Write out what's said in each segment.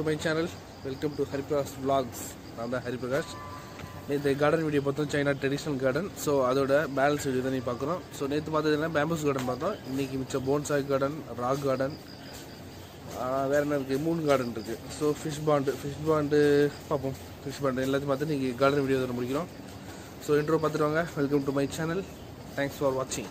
To my channel welcome to Hariprakash vlogs நான் தான் ஹரிபிரகாஷ் நேற்று கார்டன் வீடியோ பார்த்தோம் சைனா ட்ரெடிஷ்னல் கார்டன் ஸோ அதோட பேலன்ஸ் வீடியோ தான் நீ பார்க்குறோம் ஸோ நேற்று பார்த்ததுனா பேம்பஸ் கார்டன் பார்த்தோம் இன்றைக்கி மிச்சம் போன்சாய் கார்டன் ராக் கார்டன் வேறு என்ன இருக்குது மூன் கார்டன் இருக்குது so fish pond fish pond பார்ப்போம் ஃபிஷ் பாண்டு எல்லாத்தையும் பார்த்து இன்றைக்கி கார்டன் வீடியோ தான் முடிக்கிறோம் ஸோ இன்ட்ரோ பார்த்துட்டு வாங்க welcome to my channel thanks for வாட்சிங்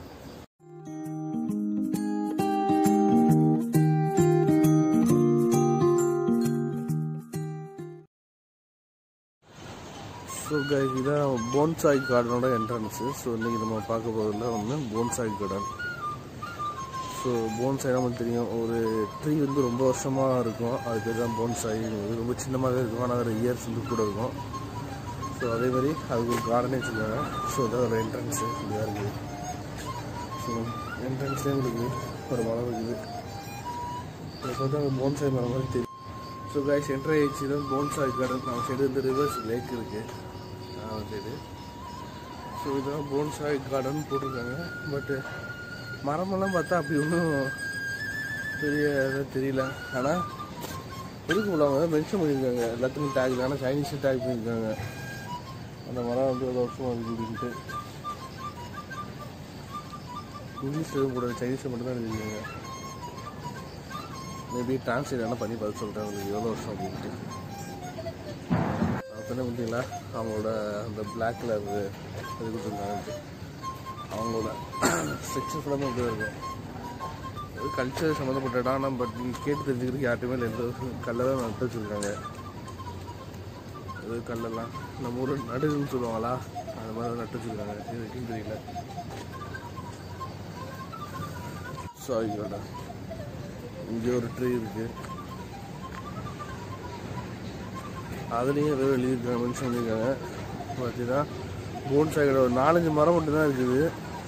ஸோ கைஸ் இதான் போன்சாய் கார்டனோட என்ட்ரன்ஸு ஸோ இன்றைக்கி நம்ம பார்க்க போகிறதுல வந்து போன்சாய் கார்டன் ஸோ போன்சாய் நமக்கு தெரியும் ஒரு ட்ரீ வந்து ரொம்ப வருஷமாக இருக்கும் அது பேர் தான் போன்சாய் இது ரொம்ப சின்னமாக இருக்கும் ஆனால் ஒரு இயர்ஸ் வந்து கூட இருக்கும் ஸோ அதே மாதிரி அதுக்கு ஒரு கார்டனே வச்சுருக்காங்க ஸோ இதான் ஒரு என்ட்ரன்ஸு இதாக இருக்குது ஸோ என்ட்ரன்ஸ்லேயே உங்களுக்கு ஒரு மரம் இருக்குது இதை பார்த்தா அந்த போன்சாய் மரம் மாதிரி தெரியும் ஸோ கைஸ் என்ட்ரி ஆயிடுச்சு தான் போன்சாய் கார்டன் நம்ம சைடு வந்து ரிவர்ஸ் லேக் இருக்குது அவன் சைடு ஸோ இதுதான் போன்சாய் கார்டன் போட்டிருக்காங்க பட்டு மரமெல்லாம் பார்த்தா அப்படி ஒன்றும் பெரிய இதாக தெரியல ஆனால் எதுக்கு உள்ளவங்க மென்ஷன் பண்ணியிருக்காங்க எல்லாத்துக்கும் டேக் ஆனால் சைனீஸும் டேக் பண்ணியிருக்காங்க அந்த மரம் வந்து எவ்வளோ வருஷமாக இருக்குது அப்படின்ட்டு இங்கிலீஷில் எதுவும் கூட சைனீஸில் மட்டும்தான் எழுதியிருக்காங்க மேபி டிரான்ஸ்லேட் என்ன பண்ணி பார்த்து சொல்கிறேன் உங்களுக்கு எவ்வளோ வருஷம் அப்படின்ட்டு அப்போனே பார்த்தீங்களா அவங்களோட அந்த பிளாக் கலர் இது கொடுத்துருந்தாங்க அவங்களோட செக்ஷன் ஃபுல்லாமே இப்படி இருக்கும் இது கல்ச்சர் சம்மந்தப்பட்ட இடம் ஆனால் பட் நீங்கள் கேட்டு தெரிஞ்சுக்கிறதுக்கு யார்ட்டுமே இல்லை எந்த கல்லெல்லாம் நட்டு வச்சுருக்காங்க இது கல்லெல்லாம் நம்ம ஊர் நடுன்னு சொல்லுவாங்களா அந்த மாதிரி நட்டு வச்சுருக்காங்க இது வரைக்கும் தெரியல சாரிங்கடா இங்கே ஒரு ட்ரீ இருக்கு அதுலேயும் ஏதோ எழுதியிருக்காங்க மென்ஷன் பண்ணியிருக்காங்க பார்த்தீங்கன்னா போன் சைடு ஒரு நாலஞ்சு மரம் மட்டும் தான் இருக்குது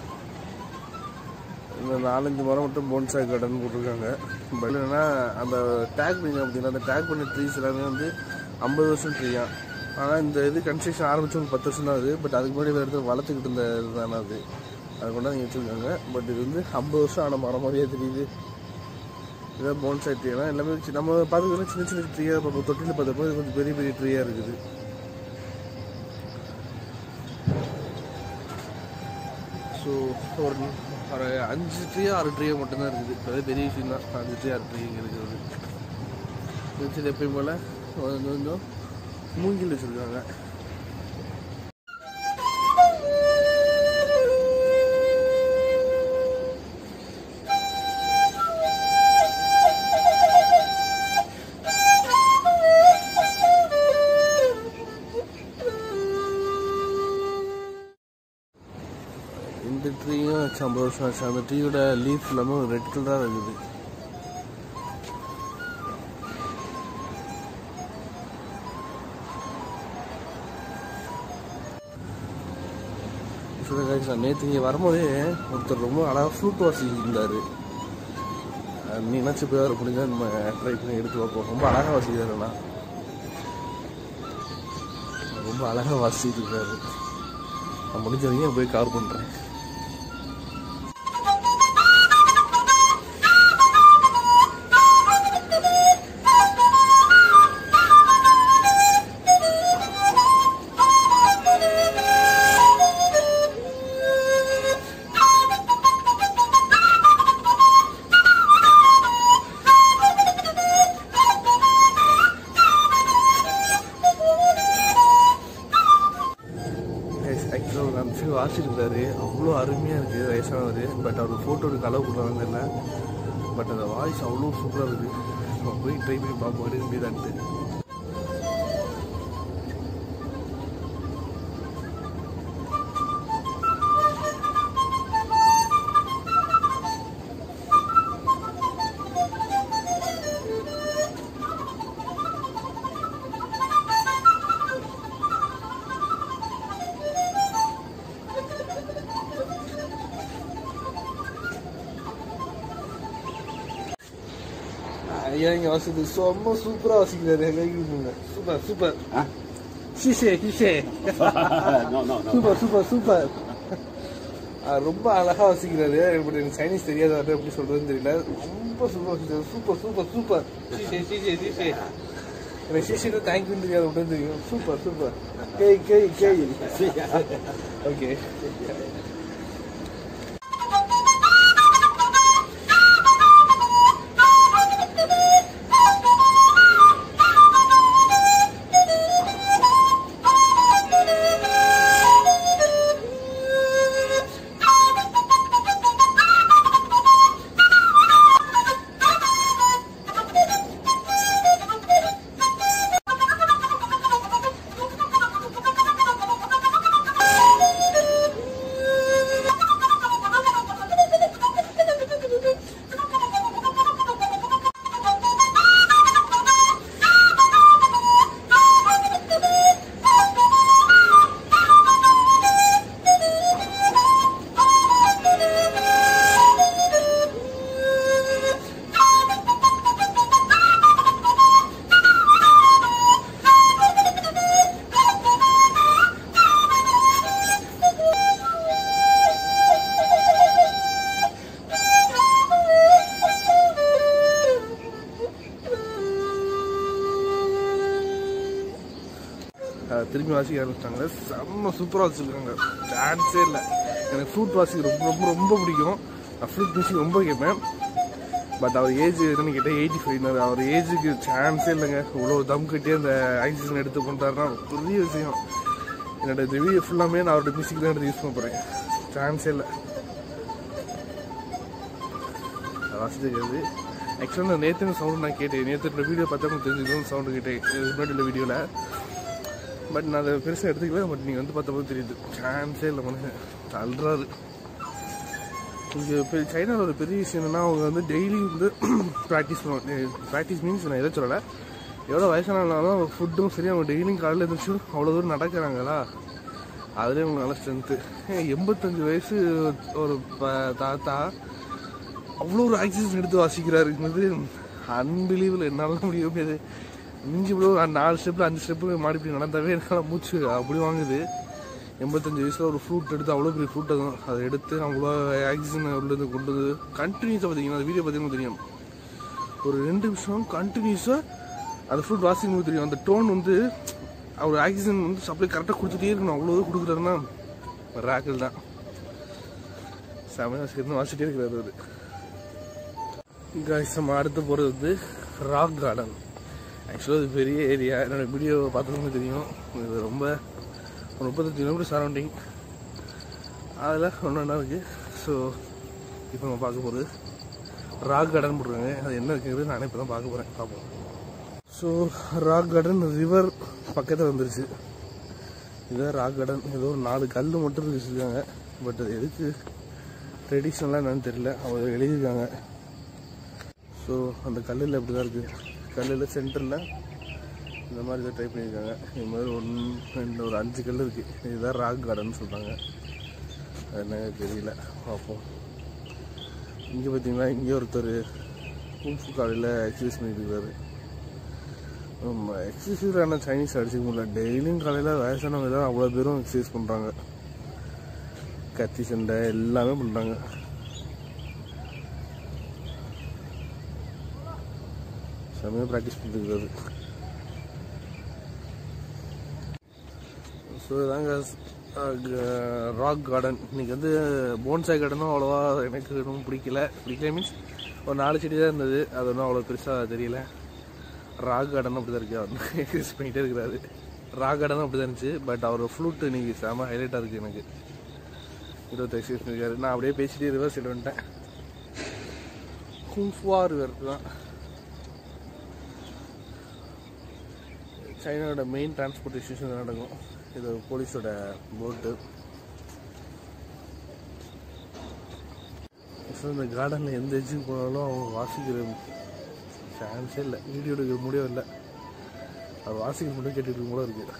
இந்த நாலஞ்சு மரம் மட்டும் போன்சாய் கார்டன் போட்டிருக்காங்க பட் என்னன்னா அந்த டேக் பண்ணிங்க அப்படின்னா அந்த டேக் பண்ண ட்ரீஸ் எல்லாமே வந்து ஐம்பது வருஷம் ட்ரீயா ஆனால் இந்த இது கன்ஸ்ட்ரக்ஷன் ஆரம்பிச்சு ஒரு பத்து வருஷம் தான் ஆகுது பட் அதுக்கு முன்னாடி வேறு இடத்துல வளர்த்துக்கிட்டு இருந்த இதுதானே அது அதை கொண்டாந்து வச்சுருக்காங்க பட் இது வந்து ஐம்பது வருஷம் ஆன மரம் மாதிரியே தெரியுது இதான் போன்சாய் ட்ரீனா எல்லாமே சி- நம்ம பார்த்துக்கலாம் சின்ன சின்ன ட்ரீயாக பார்ப்போம் தொட்டியில் பார்த்தப்போ இது கொஞ்சம் பெரிய பெரிய ட்ரீயாக இருக்குது ஸோ ஒரு ஒரு அஞ்சு ட்ரீயோ ஆறு ட்ரீயோ மட்டும்தான் இருக்குது அதே பெரிய விஷயம் தான் அஞ்சு ட்ரீ ஆறு ட்ரீ இருக்கிறது இருந்துச்சு எப்பயும் போல் கொஞ்சம் கொஞ்சம் மூங்கில் வச்சுருக்காங்க இந்த ட்ரீயும் வச்சு ஐம்பது வருஷம் ஆச்சு அந்த ட்ரீயோட லீஃப் எல்லாமே ரெட் கலராக இருக்குது நேற்று இங்கே வரும்போதே ஒருத்தர் ரொம்ப அழகாக ஃப்ரூட் வாசிக்கிருந்தார் நீ நினச்சி போய் வர முடிஞ்சா நம்ம ட்ரை பண்ணி எடுத்து வைப்போம் ரொம்ப அழகாக வாசிக்கிறாருண்ணா ரொம்ப அழகாக வாசிட்டு இருக்காரு நான் முடிஞ்ச வரைக்கும் போய் கவர் பண்ணுறேன் ஆக்சுவலாக ஒரு அஞ்சு வாசிருக்காரு அவ்வளோ அருமையாக இருக்குது வயசானவர் பட் அவர் ஃபோட்டோ எடுக்க அளவு கொடுறாங்க இல்லை பட் அந்த வாய்ஸ் அவ்வளோ சூப்பராக இருக்குது நம்ம போய் ட்ரை பண்ணி பார்ப்போம் எடுக்க முடியுதான்ட்டு ஐயா இங்கே வாசிது ரொம்ப சூப்பராக வாசிக்கிறாரு எங்க சூப்பர் சூப்பர் ஹிஷே ஹிஷே no, no, no. Super super super அஹ் ரொம்ப அழகா வசிக்கிறாரு பட் எனக்கு சைனீஸ் தெரியாத வார்த்தை எப்படி சொல்றதுன்னு தெரியல ரொம்ப சூப்பர் சூப்பர் சூப்பர் சூப்பர் சீசே சீசே சீசே எனக்கு சீசே தேங்க்யூன்னு தெரியாது மட்டும் தெரியும் சூப்பர் சூப்பர் கேய் கேய் கேய் ஓகே அஹ் திரும்பி வாசிக்க ஆரம்பிச்சிட்டாங்க செம்ம சூப்பராக வச்சுருக்காங்க சான்ஸே இல்லை எனக்கு ஃப்ளூட் வாசிக்க ரொம்ப ரொம்ப ரொம்ப பிடிக்கும் நான் ஃப்ளூட் மியூசிக் ரொம்ப கேட்பேன் பட் அவர் ஏஜ் என்னன்னு கேட்டால் எயிட்டி ஃபைவ்னார் அவர் ஏஜுக்கு சான்ஸே இல்லைங்க இவ்வளோ தம் கட்டி அந்த ஆக்சிஜன் எடுத்து பண்ணுறாருன்னா பெரிய விஷயம் என்னோட இந்த வீடியோ ஃபுல்லாமே நான் அவரோட மியூசிக் தான் எடுத்து யூஸ் பண்ண போகிறேன் சான்ஸே இல்லை வாசிச்சிருக்கிறது ஆக்சுவலாக நான் நேற்று சவுண்ட் நான் கேட்டேன் நேற்று வீடியோ பார்த்தா தெரிஞ்சுக்கணும் சவுண்டு கேட்டேன் இதுக்கு முன்னாடி உள்ள வீடியோவில் பட் நான் அதை பெருசாக எடுத்துக்கல பட் நீங்கள் வந்து பார்த்தபோது தெரியுது சான்ஸே இல்லை மனுஷன் தள்ளுறாரு இங்கே பெரிய சைனாவில் ஒரு பெரிய விஷயம் என்னன்னா அவங்க வந்து டெய்லி வந்து ப்ராக்டிஸ் பண்ணுவாங்க ப்ராக்டிஸ் மீன்ஸ் நான் எதை சொல்லலை எவ்வளோ வயசானாலும் ஃபுட்டும் சரி அவங்க டெய்லியும் காலையில் எழுந்திரிச்சு அவ்வளோ தூரம் நடக்கிறாங்களா அதுலேயே அவங்க நல்ல ஸ்ட்ரென்த்து எண்பத்தஞ்சு வயசு ஒரு ப- தாத்தா அவ்வளோ ஒரு ஆக்சிஜன் எடுத்து வாசிக்கிறாருங்கிறது அன்பிலீவில் என்னால் முடிய முடியாது மிஞ்சி இவ்வளோ ஒரு நாலு ஸ்டெப்பில் அஞ்சு ஸ்டெப்பு மாடி இப்படி நடந்தாவே என்னால் மூச்சு அப்படி வாங்குது எண்பத்தஞ்சு வயசில் ஒரு ஃப்ரூட் எடுத்து அவ்வளோ பெரிய ஃப்ரூட் அதுவும் அதை எடுத்து அவ்வளோ ஆக்சிஜன் உள்ளது கொண்டு வந்து கண்டினியூஸாக பார்த்தீங்கன்னா அந்த வீடியோ பார்த்தீங்கன்னா தெரியும் ஒரு ரெண்டு நிமிஷம் கண்டினியூஸாக அந்த ஃப்ரூட் வாசிக்கும் போது தெரியும் அந்த டோன் வந்து அவர் ஆக்சிஜன் வந்து சப்ளை கரெக்டாக கொடுத்துட்டே இருக்கணும் அவ்வளோ இது கொடுக்குறாருன்னா ராக்கல் தான் செமையாக வாசிக்கிறது வாசிட்டே இருக்கிறாரு அவரு காய்ஸ் நம்ம அடுத்து போகிறது வந்து ராக் கார்டன் ஆக்சுவலாக இது பெரிய ஏரியா என்னோட வீடியோ பார்த்தவங்க தெரியும் இது ரொம்ப ஒரு முப்பத்தஞ்சு கிலோமீட்டர் சரௌண்டிங் அதில் ஒன்று ஒன்றா இருக்குது ஸோ இப்போ நம்ம பார்க்க போகிறது ராக் கார்டன் போட்டுருக்காங்க அது என்ன இருக்குங்கிறது நானே இப்போ தான் பார்க்க போகிறேன் பார்ப்போம் ஸோ ராக் கார்டன் ரிவர் பக்கத்தில் வந்துருச்சு இதுதான் ராக் கார்டன் ஏதோ ஒரு நாலு கல் மட்டும் வச்சுருக்காங்க பட் அது எதுக்கு ட்ரெடிஷ்னலாக என்னன்னு தெரியல அவங்க எழுதியிருக்காங்க ஸோ அந்த கல்லில் இப்படி தான் இருக்குது கல்லில் சென்டரில் இந்த மாதிரி இதை ட்ரை பண்ணியிருக்காங்க இது மாதிரி ஒன்று ரெண்டு ஒரு அஞ்சு கல் இருக்குது இதுதான் ராக் கார்டன் சொல்கிறாங்க அது என்ன தெரியல பார்ப்போம் இங்கே பார்த்தீங்கன்னா இங்கே ஒருத்தர் கும்ஃபு காலையில் எக்ஸசைஸ் பண்ணிட்டு இருக்காரு ஆமாம் எக்ஸசைஸ் ஆனால் சைனீஸ் அடிச்சுக்க முடியல டெய்லியும் காலையில் வயசானவங்க தான் அவ்வளோ பேரும் எக்ஸசைஸ் பண்ணுறாங்க கத்தி சண்டை எல்லாமே பண்ணுறாங்க செம்மையாக ப்ராக்டிஸ் பண்ணிருக்காரு ஸோ இதாங்க ராக் கார்டன் இன்னைக்கு வந்து போன்சாய் கார்டனும் அவ்வளோவா எனக்கு ஒன்றும் பிடிக்கல பிடிக்கல மீன்ஸ் ஒரு நாலு செடி தான் இருந்தது அது ஒன்றும் அவ்வளோ பெருசாக தெரியல ராக் கார்டன் அப்படி தான் இருக்கு அவர் எக்ஸசைஸ் பண்ணிகிட்டே இருக்கிறாரு ராக் கார்டனும் அப்படி தான் இருந்துச்சு பட் அவர் ஃப்ளூட் இன்னைக்கு செம ஹைலைட்டாக இருக்குது எனக்கு இருபத்தி எக்ஸசைஸ் பண்ணிருக்காரு நான் அப்படியே பேசிட்டே ரிவர்ஸ் சைடு வந்துட்டேன் குங்ஃபுவா ரிவர் தான் சைனாவோட மெயின் டிரான்ஸ்போர்ட்டேஷன் நடக்கும் இது போலீஸோட போட்டு இந்த கார்டனில் எந்த எஜ்ஜுக்கு போனாலும் அவங்க வாசிக்கிற சான்ஸே இல்லை வீடியோ எடுக்கிற முடியும் இல்லை அவர் வாசிக்க மட்டும் கேட்டுட்டு இருக்கும் போல இருக்கு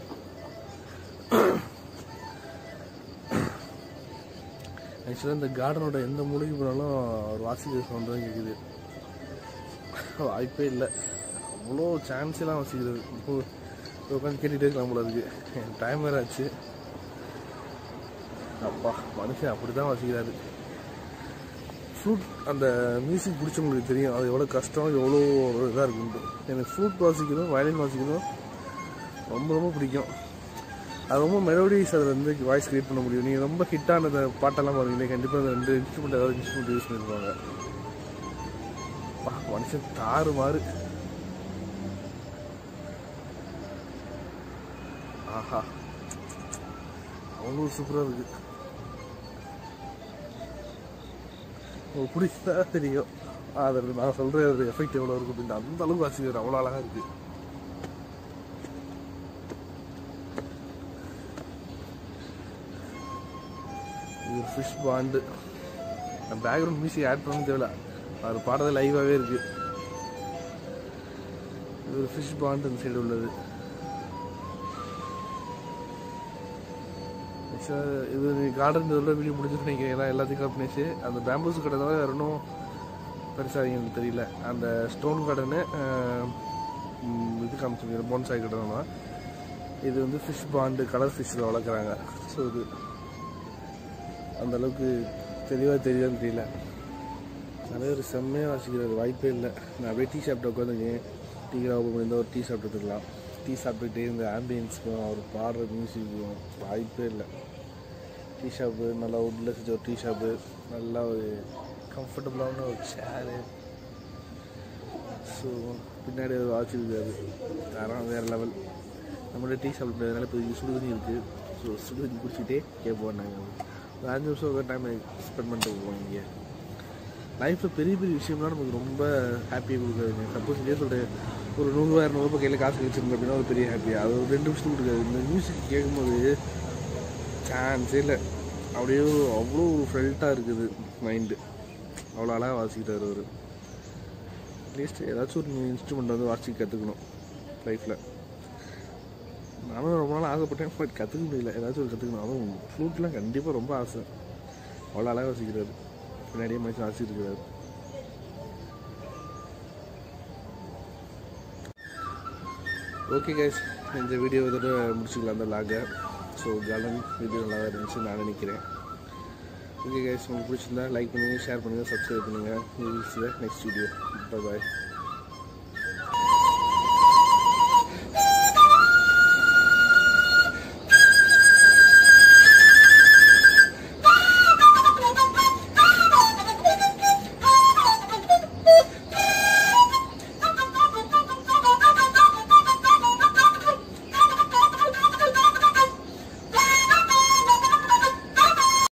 ஆக்சுவலாக இந்த கார்டனோட எந்த மூலைக்கு போனாலும் அவர் வாசிக்கிற சவுண்ட் தான் கேட்குது வாய்ப்பே இல்லை அவ்வளோ சான்ஸ் எல்லாம் வசிக்கிறது இப்போ உட்காந்து கேட்டுகிட்டே இருக்கலாம் போல இருக்கு டைம் வேறு ஆச்சு அப்பா மனுஷன் அப்படி தான் வாசிக்கிறாரு ஃப்ளூட் அந்த மியூசிக் பிடிச்சவங்களுக்கு தெரியும் அது எவ்வளோ கஷ்டம் எவ்வளோ இதாக இருக்குன்ட்டு எனக்கு ஃப்ளூட் வாசிக்கணும் வயலின் வாசிக்கணும் ரொம்ப ரொம்ப பிடிக்கும் அது ரொம்ப மெலோடிஸ் அதில் வந்து வாய்ஸ் கிரியேட் பண்ண முடியும் நீங்கள் ரொம்ப ஹிட்டான அந்த பாட்டெல்லாம் பாருங்களே கண்டிப்பாக அந்த ரெண்டு இன்ஸ்ட்ருமெண்ட் ஏதாவது இன்ஸ்ட்ருமெண்ட் யூஸ் பண்ணியிருப்பாங்க அப்பா, மனுஷன் தாறு மாறு ஆஹா அவ்வளோ சூப்பராக இருக்கு உங்களுக்கு பிடிச்சதா தெரியும் அதில் நான் சொல்கிற அது எஃபெக்ட் எவ்வளோ இருக்கும் அப்படின்னு அந்த அளவுக்கு வாசிக்கிறார் அவ்வளோ அழகாக இருக்குது இது ஒரு fish pond background music add பண்ண தேவையில்ல அவர் பாடுறது லைவாகவே இருக்கு இது ஒரு ஃபிஷ் பாண்ட் அந்த சைடு உள்ளது சார் இது கார்டன் இதோட வீடியோ முடிஞ்சுன்னு நினைக்கிறேன் ஏன்னா எல்லாத்தையும் கம்பெனிஸு அந்த பேம்பூஸ் கடை தான் வேற ஒன்றும் பெருசாக எனக்கு தெரியல அந்த ஸ்டோன் கார்டனு இது காமிச்சிருக்கேன் போன்சாய் கார்டன் தான் இது வந்து ஃபிஷ் பாண்டு கலர் ஃபிஷ்ஷில் வளர்க்குறாங்க ஸோ இது அந்த அளவுக்கு தெளிவாக தெரியுதான்னு தெரியல நிறைய ஒரு செம்மையாக வாசிக்கிறது வாய்ப்பே இல்லை நான் அப்படியே டீ சாப்பிட்டு உட்காந்துருக்கேன் டீ ஓப்பன் பண்ணி ஒரு டீ சாப்பிட்டுக்கலாம் டீ சாப்பிட்டுக்கிட்டே இந்த ஆம்பியன்ஸ்க்கும் அவர் பாடுற மியூசிக்கும் வாய்ப்பே இல்லை டீ ஷாப்பு நல்லா உட்டில் செஞ்ச ஒரு டீ ஷாப்பு நல்லா ஒரு கம்ஃபர்டபுளான ஒரு சேரு ஸோ பின்னாடி ஒரு வாட்ச் இருக்காது தரம் வேறு லெவல் நம்மளோட டீ சாப்பிட்றதுனால இப்போ சுடு தண்ணி இருக்குது ஸோ சுடு தண்ணி குடிச்சிக்கிட்டே கேட்போம் நாங்கள் ஒரு அஞ்சு நிமிஷம் ஒரு டைம் ஸ்பெண்ட் பண்ணிட்டு போவோம் இங்கே லைஃப்பில் பெரிய பெரிய விஷயம்லாம் நமக்கு ரொம்ப ஹாப்பியாக கொடுக்குறாங்க சப்போஸ் இதே சொல்கிறேன் ஒரு நூறுரூவா இரநூறுபா கையில் காசு வச்சுருந்தோம் அப்படின்னா ஒரு பெரிய ஹாப்பி அது ஒரு ரெண்டு நிமிஷத்துக்கு கொடுக்காது இந்த மியூசிக் கேட்கும்போது சான்ஸே இல்லை அப்படியே அவ்வளோ ஒரு ஃப்ரெல்ட்டாக இருக்குது மைண்டு அவ்வளோ அழகாக வாசிக்கிட்டார் அவர் அட்லீஸ்ட் ஏதாச்சும் ஒரு இன்ஸ்ட்ருமெண்ட் வந்து வாசிக்க கற்றுக்கணும் லைஃப்பில் நானும் ரொம்ப நாள் ஆசைப்பட்டேன் பட் கற்றுக்க முடியல ஏதாச்சும் ஒரு கற்றுக்கணும் அதுவும் ஃப்ளூட்லாம் கண்டிப்பாக ரொம்ப ஆசை அவ்வளோ அழகாக வாசிக்கிறாரு பின்னாடியே மனுஷன் வாசிட்டு இருக்கிறாரு ஓகே கைஸ் இந்த வீடியோ இதோட முடிச்சுக்கலாம் அந்த லாகை ஸோ கார்டன் வீடியோ நல்லா இருந்துச்சு நான் நினைக்கிறேன் ஓகே கைஸ் உங்களுக்கு பிடிச்சிருந்தா லைக் பண்ணுங்கள் ஷேர் பண்ணுங்கள் சப்ஸ்கிரைப் பண்ணுங்கள் நெக்ஸ்ட் வீடியோ பாய்